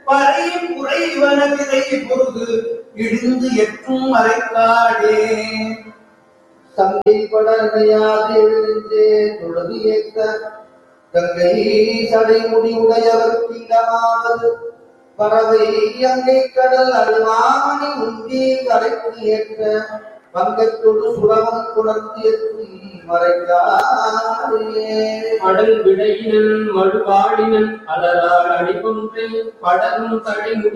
பறையும் குறைவன விதை பொருது இடிந்து எட்டும் மறைக்காடே தம்பி படர்மையாது எழுந்தே தொழுது ஏத்த கங்கை சடை முடிவுடையவர் திங்கமாவது பறவை அங்கை கடல் அழுவாமணி உந்தி கரைக்கு ஏற்ற பங்கத்தொடு சுரவம் குணர்ந்து எத்தி மறைக்காரே அடல் விடையினன் மழுவாடினன் அலரால் அடிகொன்று படரும் தடை